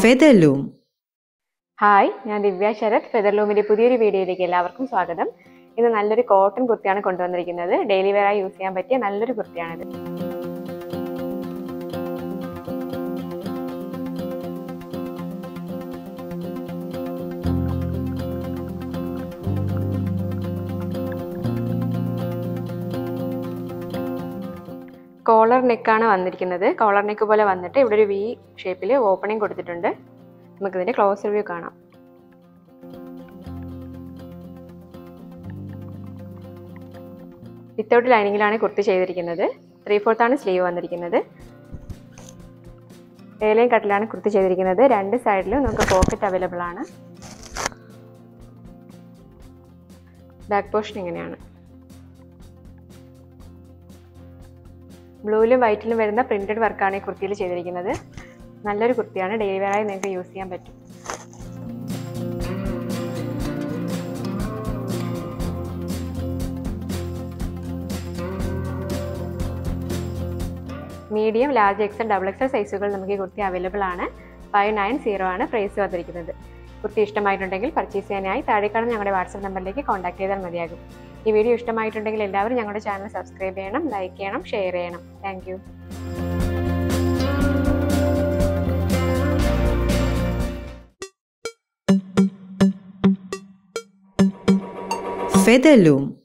Featherloom. Hi ഞാൻ ദിവ്യ ശരത് ഫെദർലൂമിന്റെ പുതിയൊരു വീഡിയോയിലേക്ക് എല്ലാവർക്കും സ്വാഗതം ഇന്ന് നല്ലൊരു കോട്ടൺ കുർത്തിയാണ് കൊണ്ടുവന്നിരിക്കുന്നത് ഡെയിലി വെയർ ആയി യൂസ് ചെയ്യാൻ പറ്റിയ നല്ലൊരു കുർത്തിയാണിത് കോളർ നെക്കാണ് വന്നിരിക്കുന്നത് കോളർ നെക്ക് പോലെ വന്നിട്ട് ഇവിടെ ഒരു വി ഷേപ്പിൽ ഓപ്പണിംഗ് കൊടുത്തിട്ടുണ്ട് നമുക്കിതിൻ്റെ ക്ലോസ് റിവ്യൂ കാണാം വിത്തൗട്ട് ലൈനിങ്ങിലാണ് കുർത്തി ചെയ്തിരിക്കുന്നത് ത്രീ ഫോർത്താണ് സ്ലീവ് വന്നിരിക്കുന്നത് ഏലയും കട്ടിലാണ് കുർത്തി ചെയ്തിരിക്കുന്നത് രണ്ട് സൈഡിലും നമുക്ക് പോക്കറ്റ് അവൈലബിൾ ആണ് ബാക്ക് പോർഷൻ ഇങ്ങനെയാണ് ബ്ലൂവിലും വൈറ്റിലും വരുന്ന പ്രിന്റഡ് വർക്കാണ് ഈ കുർത്തിയിൽ ചെയ്തിരിക്കുന്നത് നല്ലൊരു കുർത്തിയാണ് ഡെയിലി വെയറായി നിങ്ങൾക്ക് യൂസ് ചെയ്യാൻ പറ്റും medium large XL double XL സൈസുകൾ നമുക്ക് ഈ കുർത്തി അവൈലബിൾ ആണ് ഫൈവ് നയൻ സീറോ ആണ് പ്രൈസ് വന്നിരിക്കുന്നത് കുർത്തി ഇഷ്ടമായിട്ടുണ്ടെങ്കിൽ പർച്ചേസ് ചെയ്യാനായി താഴെ കാണുന്ന ഞങ്ങളുടെ വാട്സപ്പ് നമ്പറിലേക്ക് കോൺടാക്ട് ചെയ്താൽ മതിയാകും ഈ വീഡിയോ ഇഷ്ടമായിട്ടുണ്ടെങ്കിൽ എല്ലാവരും ഞങ്ങളുടെ ചാനൽ സബ്സ്ക്രൈബ് ചെയ്യണം ലൈക്ക് ചെയ്യണം ഷെയർ ചെയ്യണം താങ്ക് Featherloom.